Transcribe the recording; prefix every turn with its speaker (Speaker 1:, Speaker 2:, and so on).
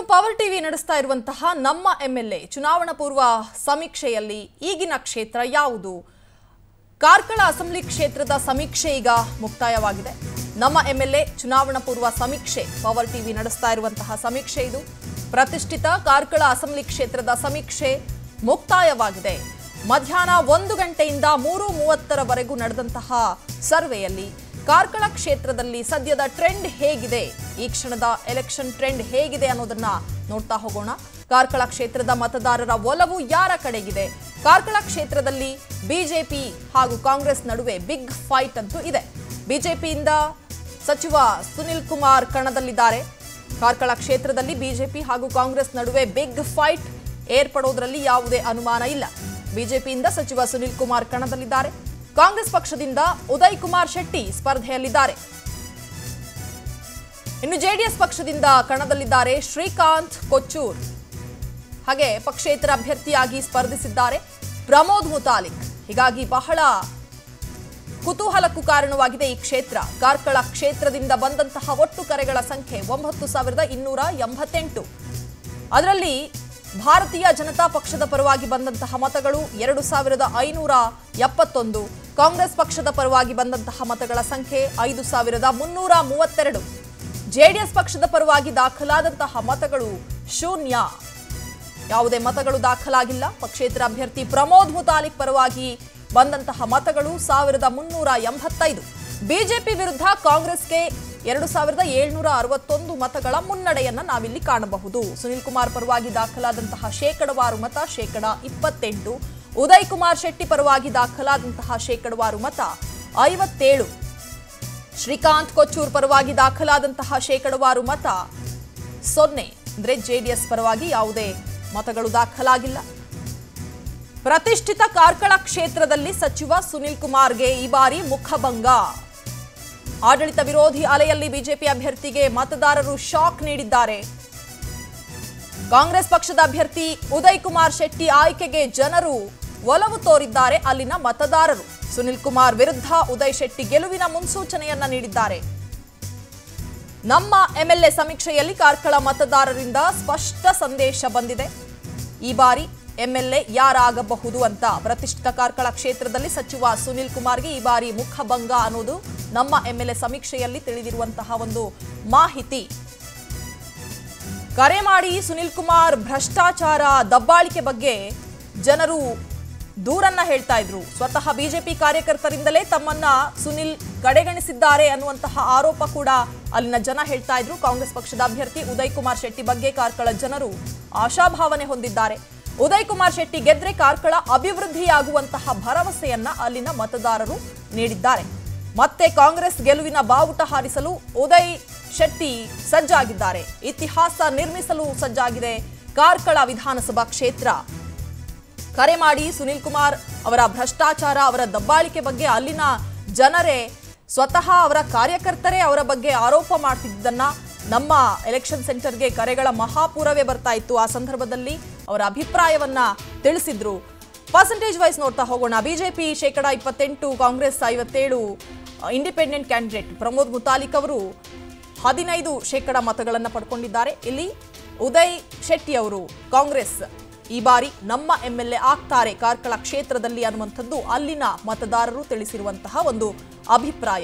Speaker 1: power TV ನಡೆಸ್ತಾ ಇರುವಂತಹ ನಮ್ಮ ಎಂಎಲ್ಎ ಚುನಾವಣಾ ಪೂರ್ವ ಸಮೀಕ್ಷೆಯಲ್ಲಿ ಈಗಿನ ಕ್ಷೇತ್ರ ಯಾವುದು ಕಾರ್ಕಳ ಅಸೆಂಬ್ಲಿ ಕ್ಷೇತ್ರದ ಸಮೀಕ್ಷೆ ಈಗ ಮುಕ್ತಾಯವಾಗಿದೆ ನಮ್ಮ ಎಂಎಲ್ಎ ಚುನಾವಣಾ ಪೂರ್ವ ಸಮೀಕ್ಷೆ ಪವರ್ ಟಿವಿ ನಡೆಸ್ತಾ ಇರುವಂತಹ ಸಮೀಕ್ಷೆ ಇದು ಪ್ರತಿಷ್ಠಿತ ಕಾರ್ಕಳ ಅಸೆಂಬ್ಲಿ ಕ್ಷೇತ್ರದ ಸಮೀಕ್ಷೆ ಮುಕ್ತಾಯವಾಗಿದೆ ಮಧ್ಯಾಹ್ನ ಒಂದು ಗಂಟೆಯಿಂದ ಮೂರು ಮೂವತ್ತರವರೆಗೂ ನಡೆದಂತಹ ಸರ್ವೆಯಲ್ಲಿ ಕಾರ್ಕಳ ಕ್ಷೇತ್ರದಲ್ಲಿ ಸದ್ಯದ ಟ್ರೆಂಡ್ ಹೇಗಿದೆ ಈ ಕ್ಷಣದ ಎಲೆಕ್ಷನ್ ಟ್ರೆಂಡ್ ಹೇಗಿದೆ ಅನ್ನೋದನ್ನ ನೋಡ್ತಾ ಹೋಗೋಣ ಕಾರ್ಕಳ ಕ್ಷೇತ್ರದ ಮತದಾರರ ಒಲವು ಯಾರ ಕಡೆಗಿದೆ ಕಾರ್ಕಳ ಕ್ಷೇತ್ರದಲ್ಲಿ ಬಿಜೆಪಿ ಹಾಗೂ ಕಾಂಗ್ರೆಸ್ ನಡುವೆ ಬಿಗ್ ಫೈಟ್ ಅಂತೂ ಇದೆ ಬಿಜೆಪಿಯಿಂದ ಸಚಿವ ಸುನಿಲ್ ಕುಮಾರ್ ಕಣದಲ್ಲಿದ್ದಾರೆ ಕಾರ್ಕಳ ಕ್ಷೇತ್ರದಲ್ಲಿ ಬಿಜೆಪಿ ಹಾಗೂ ಕಾಂಗ್ರೆಸ್ ನಡುವೆ ಬಿಗ್ ಫೈಟ್ ಏರ್ಪಡೋದ್ರಲ್ಲಿ ಯಾವುದೇ ಅನುಮಾನ ಇಲ್ಲ ಬಿಜೆಪಿಯಿಂದ ಸಚಿವ ಸುನಿಲ್ ಕುಮಾರ್ ಕಣದಲ್ಲಿದ್ದಾರೆ ಕಾಂಗ್ರೆಸ್ ಪಕ್ಷದಿಂದ ಉದಯ್ ಕುಮಾರ್ ಶೆಟ್ಟಿ ಸ್ಪರ್ಧೆಯಲ್ಲಿದ್ದಾರೆ ಇನ್ನು ಜೆಡಿಎಸ್ ಪಕ್ಷದಿಂದ ಕಣದಲ್ಲಿದ್ದಾರೆ ಶ್ರೀಕಾಂತ್ ಕೊಚ್ಚೂರ್ ಹಾಗೆ ಪಕ್ಷೇತರ ಅಭ್ಯರ್ಥಿಯಾಗಿ ಸ್ಪರ್ಧಿಸಿದ್ದಾರೆ ಪ್ರಮೋದ್ ಮುತಾಲಿಕ್ ಹೀಗಾಗಿ ಬಹಳ ಕುತೂಹಲಕ್ಕೂ ಕಾರಣವಾಗಿದೆ ಈ ಕ್ಷೇತ್ರ ಕಾರ್ಕಳ ಕ್ಷೇತ್ರದಿಂದ ಬಂದಂತಹ ಒಟ್ಟು ಕರೆಗಳ ಸಂಖ್ಯೆ ಒಂಬತ್ತು ಸಾವಿರದ ಇನ್ನೂರ ಎಂಬತ್ತೆಂಟು ಅದರಲ್ಲಿ ಭಾರತೀಯ ಜನತಾ ಪಕ್ಷದ ಪರವಾಗಿ ಬಂದಂತಹ ಮತಗಳು ಎರಡು ಸಾವಿರದ ಐನೂರ ಎಪ್ಪತ್ತೊಂದು ಕಾಂಗ್ರೆಸ್ ಪಕ್ಷದ ಪರವಾಗಿ ಬಂದಂತಹ ಮತಗಳ ಸಂಖ್ಯೆ ಐದು ಸಾವಿರದ ಮುನ್ನೂರ ಮೂವತ್ತೆರಡು ಜೆಡಿಎಸ್ ಪಕ್ಷದ ಪರವಾಗಿ ದಾಖಲಾದಂತಹ ಮತಗಳು ಶೂನ್ಯ ಯಾವುದೇ ಮತಗಳು ದಾಖಲಾಗಿಲ್ಲ ಪಕ್ಷೇತರ ಅಭ್ಯರ್ಥಿ ಪ್ರಮೋದ್ ಮುತಾಲಿಕ್ ಪರವಾಗಿ ಬಂದಂತಹ ಮತಗಳು ಸಾವಿರದ ಮುನ್ನೂರ ಎಂಬತ್ತೈದು ಬಿಜೆಪಿ ವಿರುದ್ಧ ಕಾಂಗ್ರೆಸ್ಗೆ ಎರಡು ಸಾವಿರದ ಏಳ್ನೂರ ಅರವತ್ತೊಂದು ಮತಗಳ ಮುನ್ನಡೆಯನ್ನ ನಾವಿಲ್ಲಿ ಕಾಣಬಹುದು ಸುನಿಲ್ ಕುಮಾರ್ ಪರವಾಗಿ ದಾಖಲಾದಂತಹ ಶೇಕಡವಾರು ಮತ ಶೇಕಡ ಇಪ್ಪತ್ತೆಂಟು ಉದಯ್ ಕುಮಾರ್ ಶೆಟ್ಟಿ ಪರವಾಗಿ ದಾಖಲಾದಂತಹ ಶೇಕಡವಾರು ಮತ ಐವತ್ತೇಳು ಶ್ರೀಕಾಂತ್ ಕೊಚ್ಚೂರ್ ಪರವಾಗಿ ದಾಖಲಾದಂತಹ ಶೇಕಡವಾರು ಮತ ಸೊನ್ನೆ ಅಂದ್ರೆ ಜೆಡಿಎಸ್ ಪರವಾಗಿ ಯಾವುದೇ ಮತಗಳು ದಾಖಲಾಗಿಲ್ಲ ಪ್ರತಿಷ್ಠಿತ ಕಾರ್ಕಳ ಕ್ಷೇತ್ರದಲ್ಲಿ ಸಚಿವ ಸುನಿಲ್ ಕುಮಾರ್ಗೆ ಈ ಬಾರಿ ಮುಖಭಂಗ ಆಡಳಿತ ವಿರೋಧಿ ಅಲೆಯಲ್ಲಿ ಬಿಜೆಪಿ ಅಭ್ಯರ್ಥಿಗೆ ಮತದಾರರು ಶಾಕ್ ನೀಡಿದ್ದಾರೆ ಕಾಂಗ್ರೆಸ್ ಪಕ್ಷದ ಅಭ್ಯರ್ಥಿ ಉದಯ್ ಕುಮಾರ್ ಶೆಟ್ಟಿ ಆಯ್ಕೆಗೆ ಜನರು ಒಲವು ತೋರಿದ್ದಾರೆ ಅಲ್ಲಿನ ಮತದಾರರು ಸುನಿಲ್ ಕುಮಾರ್ ವಿರುದ್ಧ ಉದಯ್ ಶೆಟ್ಟಿ ಗೆಲುವಿನ ಮುನ್ಸೂಚನೆಯನ್ನ ನೀಡಿದ್ದಾರೆ ನಮ್ಮ ಎಂಎಲ್ಎ ಸಮೀಕ್ಷೆಯಲ್ಲಿ ಕಾರ್ಕಳ ಮತದಾರರಿಂದ ಸ್ಪಷ್ಟ ಸಂದೇಶ ಬಂದಿದೆ ಈ ಬಾರಿ ಎಂಎಲ್ಎ ಯಾರಾಗಬಹುದು ಅಂತ ಪ್ರತಿಷ್ಠಿತ ಕಾರ್ಕಳ ಕ್ಷೇತ್ರದಲ್ಲಿ ಸಚಿವ ಸುನಿಲ್ ಕುಮಾರ್ಗೆ ಈ ಬಾರಿ ಮುಖಭಂಗ ಅನ್ನೋದು ನಮ್ಮ ಎಂಎಲ್ಎ ಸಮೀಕ್ಷೆಯಲ್ಲಿ ತಿಳಿದಿರುವಂತಹ ಒಂದು ಮಾಹಿತಿ ಕರೆ ಮಾಡಿ ಸುನಿಲ್ ಕುಮಾರ್ ಭ್ರಷ್ಟಾಚಾರ ದಬ್ಬಾಳಿಕೆ ಬಗ್ಗೆ ಜನರು ದೂರನ್ನ ಹೇಳ್ತಾ ಇದ್ರು ಸ್ವತಃ ಬಿಜೆಪಿ ಕಾರ್ಯಕರ್ತರಿಂದಲೇ ತಮ್ಮನ್ನ ಸುನಿಲ್ ಕಡೆಗಣಿಸಿದ್ದಾರೆ ಅನ್ನುವಂತಹ ಆರೋಪ ಕೂಡ ಅಲ್ಲಿನ ಜನ ಹೇಳ್ತಾ ಇದ್ರು ಕಾಂಗ್ರೆಸ್ ಪಕ್ಷದ ಅಭ್ಯರ್ಥಿ ಉದಯ್ ಕುಮಾರ್ ಶೆಟ್ಟಿ ಬಗ್ಗೆ ಕಾರ್ಕಳ ಜನರು ಆಶಾಭಾವನೆ ಹೊಂದಿದ್ದಾರೆ ಉದಯ್ ಕುಮಾರ್ ಶೆಟ್ಟಿ ಗೆದ್ರೆ ಕಾರ್ಕಳ ಅಭಿವೃದ್ಧಿಯಾಗುವಂತಹ ಭರವಸೆಯನ್ನ ಅಲ್ಲಿನ ಮತದಾರರು ನೀಡಿದ್ದಾರೆ ಮತ್ತೆ ಕಾಂಗ್ರೆಸ್ ಗೆಲುವಿನ ಬಾವುಟ ಹಾರಿಸಲು ಉದಯ್ ಶೆಟ್ಟಿ ಸಜ್ಜಾಗಿದ್ದಾರೆ ಇತಿಹಾಸ ನಿರ್ಮಿಸಲು ಸಜ್ಜಾಗಿದೆ ಕಾರ್ಕಳ ವಿಧಾನಸಭಾ ಕ್ಷೇತ್ರ ಕರೆ ಮಾಡಿ ಸುನಿಲ್ ಕುಮಾರ್ ಅವರ ಭ್ರಷ್ಟಾಚಾರ ಅವರ ದಬ್ಬಾಳಿಕೆ ಬಗ್ಗೆ ಅಲ್ಲಿನ ಜನರೇ ಸ್ವತಃ ಅವರ ಕಾರ್ಯಕರ್ತರೇ ಅವರ ಬಗ್ಗೆ ಆರೋಪ ಮಾಡ್ತಿದ್ದನ್ನ ನಮ್ಮ ಎಲೆಕ್ಷನ್ ಸೆಂಟರ್ಗೆ ಕರೆಗಳ ಮಹಾಪೂರವೇ ಬರ್ತಾ ಇತ್ತು ಆ ಸಂದರ್ಭದಲ್ಲಿ ಅವರ ಅಭಿಪ್ರಾಯವನ್ನ ತಿಳಿಸಿದ್ರು ಪರ್ಸೆಂಟೇಜ್ ವೈಸ್ ನೋಡ್ತಾ ಹೋಗೋಣ ಬಿಜೆಪಿ ಶೇಕಡ ಇಪ್ಪತ್ತೆಂಟು ಕಾಂಗ್ರೆಸ್ ಐವತ್ತೇಳು ಇಂಡಿಪೆಂಡೆಂಟ್ ಕ್ಯಾಂಡಿಡೇಟ್ ಪ್ರಮೋದ್ ಮುತಾಲಿಕ್ ಅವರು ಹದಿನೈದು ಶೇಕಡ ಮತಗಳನ್ನು ಪಡ್ಕೊಂಡಿದ್ದಾರೆ ಇಲ್ಲಿ ಉದಯ್ ಶೆಟ್ಟಿ ಅವರು ಕಾಂಗ್ರೆಸ್ ಈ ಬಾರಿ ನಮ್ಮ ಎಂಎಲ್ಎ ಆಗ್ತಾರೆ ಕಾರ್ಕಳ ಕ್ಷೇತ್ರದಲ್ಲಿ ಅನ್ನುವಂಥದ್ದು ಅಲ್ಲಿನ ಮತದಾರರು ತಿಳಿಸಿರುವಂತಹ ಒಂದು ಅಭಿಪ್ರಾಯ